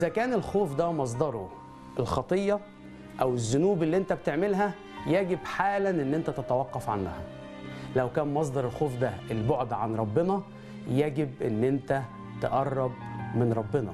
إذا كان الخوف ده مصدره الخطية أو الذنوب اللي أنت بتعملها يجب حالا إن أنت تتوقف عنها. لو كان مصدر الخوف ده البعد عن ربنا يجب إن أنت تقرب من ربنا.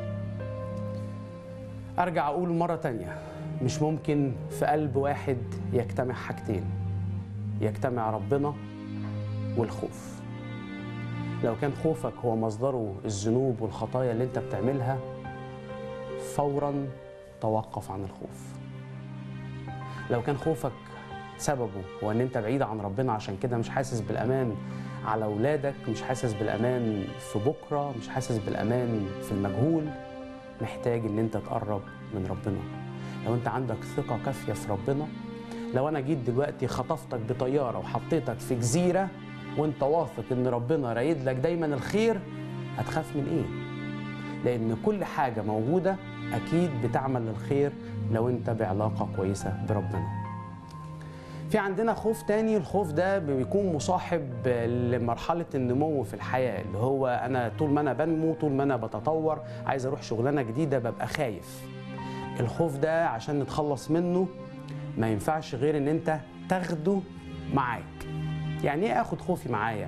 أرجع أقول مرة تانية مش ممكن في قلب واحد يجتمع حاجتين يجتمع ربنا والخوف. لو كان خوفك هو مصدره الذنوب والخطايا اللي أنت بتعملها فورا توقف عن الخوف لو كان خوفك سببه هو ان انت بعيد عن ربنا عشان كده مش حاسس بالامان على اولادك مش حاسس بالامان في بكره مش حاسس بالامان في المجهول محتاج ان انت تقرب من ربنا لو انت عندك ثقه كافيه في ربنا لو انا جيت دلوقتي خطفتك بطياره وحطيتك في جزيره وانت واثق ان ربنا رايد لك دايما الخير هتخاف من ايه لان كل حاجه موجوده اكيد بتعمل للخير لو انت بعلاقه كويسه بربنا في عندنا خوف تاني الخوف ده بيكون مصاحب لمرحله النمو في الحياه اللي هو انا طول ما انا بنمو طول ما انا بتطور عايز اروح شغلانه جديده ببقى خايف الخوف ده عشان نتخلص منه ما ينفعش غير ان انت تاخده معاك يعني ايه اخد خوفي معايا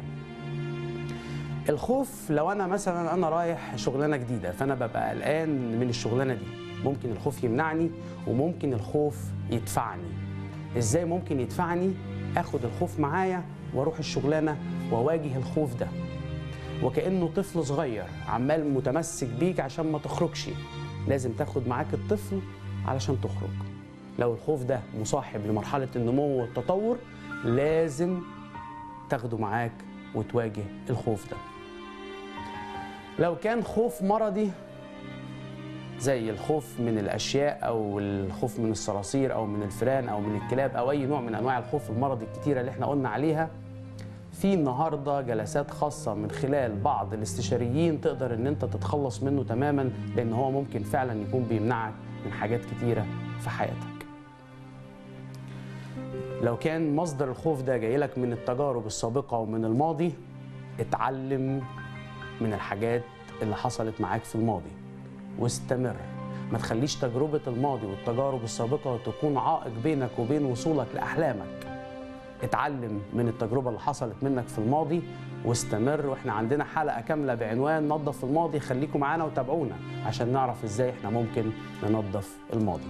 الخوف لو انا مثلا انا رايح شغلانه جديده فانا ببقى قلقان من الشغلانه دي ممكن الخوف يمنعني وممكن الخوف يدفعني ازاي ممكن يدفعني اخد الخوف معايا واروح الشغلانه واواجه الخوف ده وكانه طفل صغير عمال متمسك بيك عشان ما تخرجش لازم تاخد معاك الطفل علشان تخرج لو الخوف ده مصاحب لمرحله النمو والتطور لازم تاخده معاك وتواجه الخوف ده لو كان خوف مرضي زي الخوف من الاشياء او الخوف من الصراصير او من الفئران او من الكلاب او اي نوع من انواع الخوف المرضي الكتيره اللي احنا قلنا عليها في النهارده جلسات خاصه من خلال بعض الاستشاريين تقدر ان انت تتخلص منه تماما لان هو ممكن فعلا يكون بيمنعك من حاجات كتيره في حياتك لو كان مصدر الخوف ده جاي لك من التجارب السابقه ومن الماضي اتعلم من الحاجات اللي حصلت معاك في الماضي واستمر ما تخليش تجربة الماضي والتجارب السابقة تكون عائق بينك وبين وصولك لأحلامك اتعلم من التجربة اللي حصلت منك في الماضي واستمر واحنا عندنا حلقة كاملة بعنوان نظف الماضي خليكم معانا وتابعونا عشان نعرف ازاي احنا ممكن ننظف الماضي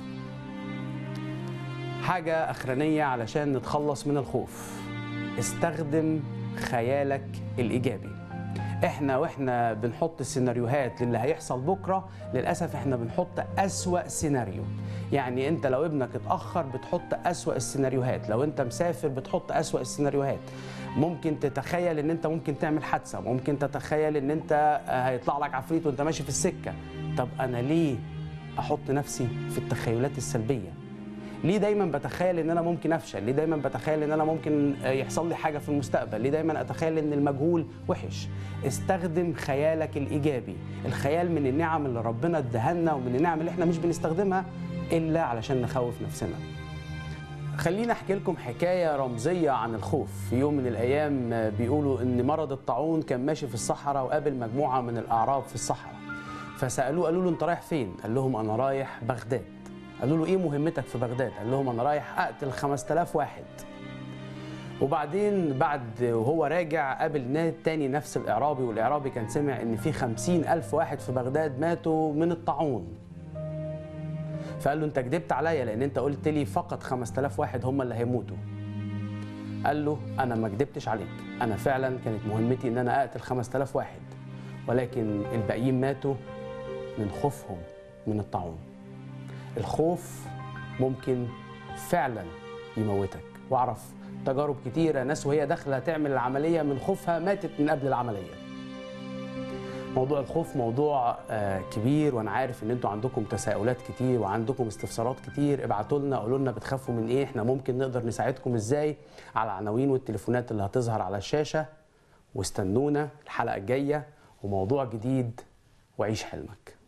حاجة أخرانية علشان نتخلص من الخوف استخدم خيالك الإيجابي احنا واحنا بنحط السيناريوهات للي هيحصل بكره للاسف احنا بنحط اسوا سيناريو يعني انت لو ابنك اتاخر بتحط اسوا السيناريوهات لو انت مسافر بتحط اسوا السيناريوهات ممكن تتخيل ان انت ممكن تعمل حادثه ممكن تتخيل ان انت هيطلع لك عفريت وانت ماشي في السكه طب انا ليه احط نفسي في التخيلات السلبيه ليه دايما بتخيل ان انا ممكن افشل ليه دايما بتخيل ان انا ممكن يحصل لي حاجه في المستقبل ليه دايما اتخيل ان المجهول وحش استخدم خيالك الايجابي الخيال من النعم اللي ربنا ادهلنا ومن النعم اللي احنا مش بنستخدمها الا علشان نخوف نفسنا خلينا احكي لكم حكايه رمزيه عن الخوف في يوم من الايام بيقولوا ان مرض الطاعون كان ماشي في الصحراء وقابل مجموعه من الاعراب في الصحراء فسالوه قالوا له انت رايح فين قال لهم انا رايح بغداد قالوا له ايه مهمتك في بغداد؟ قال لهم انا رايح اقتل 5000 واحد. وبعدين بعد وهو راجع قابل تاني نفس الاعرابي والاعرابي كان سمع ان في 50000 واحد في بغداد ماتوا من الطاعون. فقال له انت كدبت عليا لان انت قلت لي فقط 5000 واحد هم اللي هيموتوا. قال له انا ما كدبتش عليك، انا فعلا كانت مهمتي ان انا اقتل 5000 واحد. ولكن الباقيين ماتوا من خوفهم من الطاعون. الخوف ممكن فعلا يموتك واعرف تجارب كتيره ناس وهي داخله تعمل العمليه من خوفها ماتت من قبل العمليه موضوع الخوف موضوع كبير وانا عارف ان انتوا عندكم تساؤلات كتير وعندكم استفسارات كتير ابعتوا لنا قولوا لنا بتخافوا من ايه احنا ممكن نقدر نساعدكم ازاي على العناوين والتليفونات اللي هتظهر على الشاشه واستنونا الحلقه الجايه وموضوع جديد وعيش حلمك